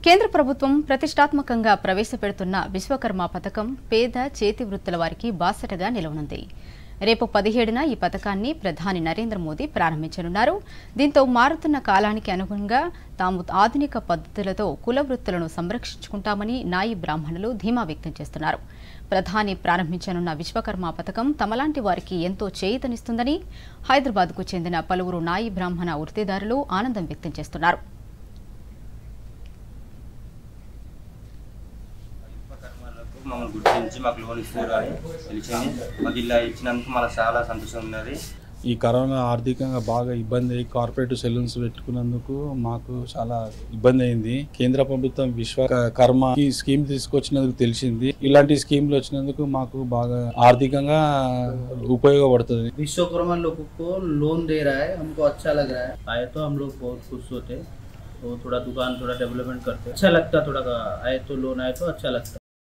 కేంద్ర ప్రభుత్వం ప్రతిష్టాత్మకంగా ప్రవేశపెడుతున్న విశ్వకర్మ పథకం పేద చేతి వృత్తుల వారికి బాసటగా నిలవనుంది రేపు పదిహేడున ఈ పథకాన్ని ప్రధాని నరేంద్ర మోదీ ప్రారంభించనున్నారు దీంతో మారుతున్న కాలానికి అనుగుణంగా తాము ఆధునిక పద్ధతులతో కుల వృత్తులను సంరక్షించుకుంటామని నాయి బ్రాహ్మణులు ధీమా వ్యక్తం చేస్తున్నారు ప్రధాని ప్రారంభించనున్న విశ్వకర్మ పథకం తమలాంటి వారికి ఎంతో చేయూతనిస్తుందని హైదరాబాద్కు చెందిన పలువురు నాయి బ్రాహ్మణ వృత్తిదారులు ఆనందం వ్యక్తం చేస్తున్నారు కర్మలకు మమ్మల్ని గుర్తించి మాకు లోన్ ఇస్తారు అని తెలిసింది మాకు ఇలా ఇచ్చినందుకు మనకు చాలా సంతోషం ఉన్నది ఈ కరోనా ఆర్థికంగా బాగా ఇబ్బంది అయ్యి కార్పొరేట్ సెలూన్స్ పెట్టుకున్నందుకు మాకు చాలా ఇబ్బంది అయింది కేంద్ర ప్రభుత్వం విశ్వ కర్మ ఈ స్కీమ్ తీసుకొచ్చినందుకు తెలిసింది ఇలాంటి స్కీమ్లు వచ్చినందుకు మాకు బాగా ఆర్థికంగా ఉపయోగపడుతుంది विश्वकर्मा लोगों को लोन दे रहा है हमको अच्छा लग रहा है आए तो हम लोग बहुत खुश होते तो थोड़ा दुकान थोड़ा डेवलपमेंट करते अच्छा लगता थोड़ा आए तो लोन आए तो अच्छा लगता